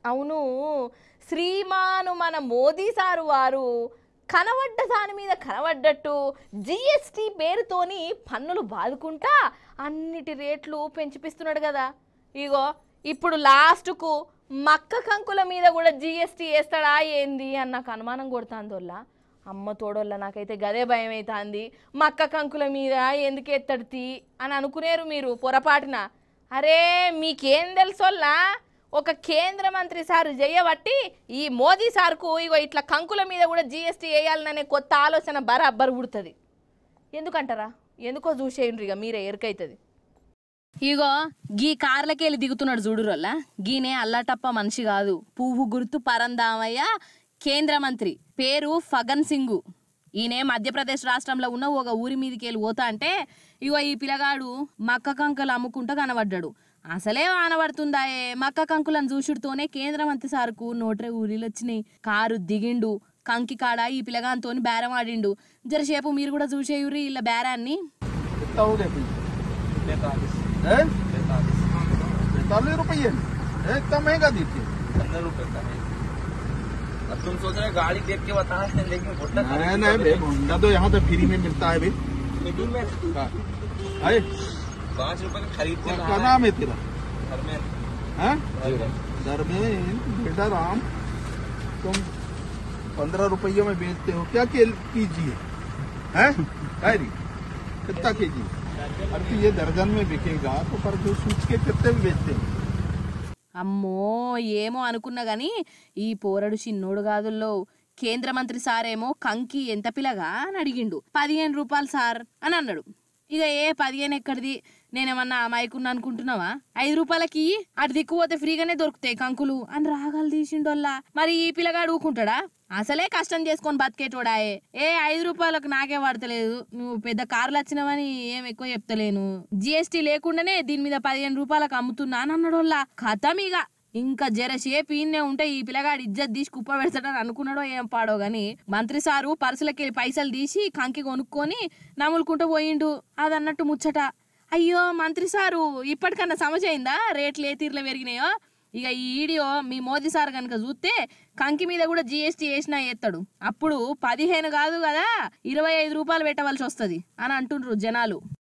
అవును శ్రీమాను మన మోదీ సారు వారు కనబడ్డ దాని మీద కనబడ్డట్టు జిఎస్టి పేరుతోని పన్నులు బాదుకుంటా అన్నిటి రేట్లు పెంచిపిస్తున్నాడు కదా ఇగో ఇప్పుడు లాస్ట్కు మక్క కంకుల మీద కూడా జిఎస్టీ వేస్తాడా ఏంది అని నాకు అనుమానం కొడుతాందోళ్ళ అమ్మ తోడోళ్ళ నాకైతే గదే భయం అవుతుంది మక్క కంకుల మీద ఎందుకు ఎత్తడితి అని అనుకునేరు మీరు పొరపాటున అరే మీకేం తెలుసోల్లా ఒక కేంద్ర మంత్రి సారు చేయబట్టి ఈ మోదీ సార్కు ఇగో ఇట్లా కంకుల మీద కూడా జిఎస్టీ వేయాలనే కొత్త ఆలోచన బరాబర్ పుడుతుంది ఎందుకంటారా ఎందుకో చూసేయండి ఇక మీరే ఎరుకైతుంది ఇగో గీ కార్లకెళ్ళి దిగుతున్నాడు చూడురల్లా గీనే అల్లాటప్ప మనిషి కాదు పువ్వు గుర్తు పరందామయ్య కేంద్ర మంత్రి పేరు ఫగన్ సింగు ఈయనే మధ్యప్రదేశ్ రాష్ట్రంలో ఉన్న ఒక ఊరి మీదకి వెళ్ళి పోతా అంటే ఇగో ఈ పిల్లగాడు మక్క కంకులు అమ్ముకుంటూ కనబడ్డాడు అసలే వానబడుతుందాయే మక్క కంకులను చూసుడుతోనే కేంద్ర మంత్రి సార్కు నోట్రే ఊరిలో వచ్చినాయి కారు దిగిండు కంకి కాడ ఈ పిల్లగాంతోని బేరం ఆడిండు జరసేపు మీరు కూడా చూసేయురి ఇలా బేరాన్ని कितना हो गया पैंतालीस पैंतालीस रुपये है इतना महंगा देते पंद्रह रुपए का है अब तुम सोच रहे हो गाड़ी देख के बता रहे हैं, लेकिन होटल नहीं नहीं भाई होंडा तो यहाँ तो फ्री में मिलता है भाई मीटिंग में हाँ। अरे पाँच रुपए का खरीदते क्या कहाँ नाम है तेरा घर में हैं घर में। धर्मेंद्र बेटा राम तुम पंद्रह रुपये में बेचते हो क्या के जी है हैं अरे कितना के जी अरे तो ये दर्जन में बिकेगा तो पर जो सूच के कितने में बेचते हैं అమ్మో ఏమో అనుకున్నా గాని ఈ పోరడు చిన్నోడు కాదుల్లో కేంద్ర మంత్రి సారేమో కంకి ఎంత పిల్లగా అని అడిగిండు పదిహేను రూపాయలు సార్ అని అన్నాడు ఇక ఏ పదిహేను ఎక్కడిది నేనేమన్నా అమాయకున్నా అనుకుంటున్నావా ఐదు రూపాయలకి అటు దిక్కుపోతే ఫ్రీగానే దొరుకుతాయి కంకులు అని రాగాలు తీసిండోల్లా మరి ఈ పిల్లగాడు ఊకుంటాడా అసలే కష్టం చేసుకొని బతికేటోడాయే ఏ ఐదు రూపాయలకు నాకే పడతలేదు నువ్వు పెద్ద కార్లు వచ్చినవని ఏం ఎక్కువ చెప్తలేను జిఎస్టీ లేకుండానే దీని మీద పదిహేను రూపాయలకు అమ్ముతున్నా అని అన్నాడోల్లా కథం ఇక ఇంకా జరసేపు ఈయనే ఉంటే ఈ పిల్లగాడు ఇజ్జత్ తీసి కుప్ప పెడతాడని అనుకున్నాడో ఏం పాడో గాని మంత్రి సారు పర్సులకి పైసలు తీసి కంకి కొనుక్కొని నములుకుంటూ పోయిండు అది అన్నట్టు ముచ్చట అయ్యో మంత్రి సారు ఇప్పటికన్నా సమస్య అయిందా రేట్లు ఏ తీరులో పెరిగినాయో ఇక ఈ వీడియో మీ మోదీ సార్ కనుక చూస్తే కంకి మీద కూడా జిఎస్టీ వేసినా ఎత్తాడు అప్పుడు పదిహేను కాదు కదా ఇరవై ఐదు రూపాయలు పెట్టవలసి వస్తుంది అని అంటుండ్రు జనాలు